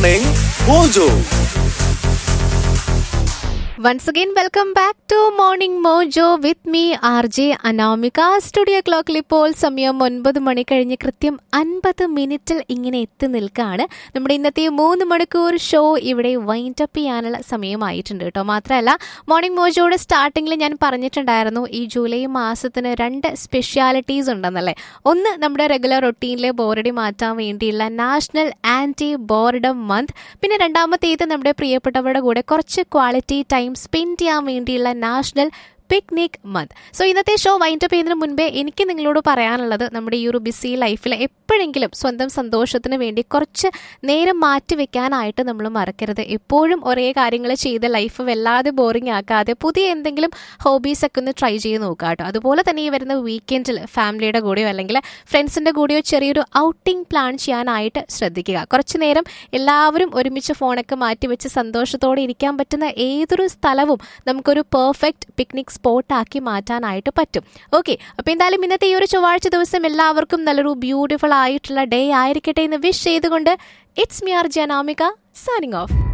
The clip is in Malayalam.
Morning Mojo. Once again, welcome back to Morning Mojo with me, R J Anamika studio ക്ലോക്കിൽ ഇപ്പോൾ സമയം ഒൻപത് മണി കഴിഞ്ഞ് കൃത്യം അൻപത് മിനിറ്റിൽ ഇങ്ങനെ എത്തി നിൽക്കുകയാണ് നമ്മുടെ ഇന്നത്തെ മൂന്ന് മണിക്കൂർ ഷോ ഇവിടെ വൈൻഡ് അപ്പ് ചെയ്യാനുള്ള സമയമായിട്ടുണ്ട് കേട്ടോ മാത്രമല്ല മോർണിംഗ് മോജോയുടെ സ്റ്റാർട്ടിങ്ങിൽ ഞാൻ പറഞ്ഞിട്ടുണ്ടായിരുന്നു ഈ ജൂലൈ മാസത്തിന് രണ്ട് സ്പെഷ്യാലിറ്റീസ് ഉണ്ടെന്നല്ലേ ഒന്ന് നമ്മുടെ റെഗുലർ റൊട്ടീനിലെ ബോറടി മാറ്റാൻ വേണ്ടിയുള്ള നാഷണൽ ആൻറ്റി ബോർഡം മന്ത് പിന്നെ രണ്ടാമത്തേത് നമ്മുടെ പ്രിയപ്പെട്ടവരുടെ കൂടെ കുറച്ച് ക്വാളിറ്റി ടൈം സ്പെൻഡ് ചെയ്യാൻ വേണ്ടിയുള്ള നാഷണൽ പിക്നിക് മന്ത് സോ ഇന്നത്തെ ഷോ വൈൻഡ് അപ്പ് ചെയ്യുന്നതിന് മുൻപേ എനിക്ക് നിങ്ങളോട് പറയാനുള്ളത് നമ്മുടെ ഈ ഒരു ബിസി ലൈഫിൽ എപ്പോഴെങ്കിലും സ്വന്തം സന്തോഷത്തിന് വേണ്ടി കുറച്ച് നേരം മാറ്റി വെക്കാനായിട്ട് നമ്മൾ മറക്കരുത് എപ്പോഴും ഒരേ കാര്യങ്ങൾ ചെയ്ത് ലൈഫ് വല്ലാതെ ബോറിംഗ് ആക്കാതെ പുതിയ എന്തെങ്കിലും ഹോബീസ് ഒക്കെ ഒന്ന് ട്രൈ ചെയ്ത് നോക്കുക കേട്ടോ അതുപോലെ തന്നെ ഈ വരുന്ന വീക്കെൻഡിൽ ഫാമിലിയുടെ കൂടെയോ അല്ലെങ്കിൽ ഫ്രണ്ട്സിൻ്റെ കൂടെയോ ചെറിയൊരു ഔട്ടിംഗ് പ്ലാൻ ചെയ്യാനായിട്ട് ശ്രദ്ധിക്കുക കുറച്ച് നേരം എല്ലാവരും ഒരുമിച്ച് ഫോണൊക്കെ മാറ്റി വെച്ച് സന്തോഷത്തോടെ ഇരിക്കാൻ പറ്റുന്ന ഏതൊരു സ്ഥലവും നമുക്കൊരു പെർഫെക്റ്റ് പിക്നിക് സ്പോട്ടാക്കി മാറ്റാനായിട്ട് പറ്റും ഓക്കെ അപ്പോൾ എന്തായാലും ഇന്നത്തെ ഈ ഒരു ചൊവ്വാഴ്ച ദിവസം എല്ലാവർക്കും നല്ലൊരു ബ്യൂട്ടിഫുൾ ആയിട്ടുള്ള ഡേ ആയിരിക്കട്ടെ എന്ന് വിഷ് ചെയ്തുകൊണ്ട് it's me R Janamika signing of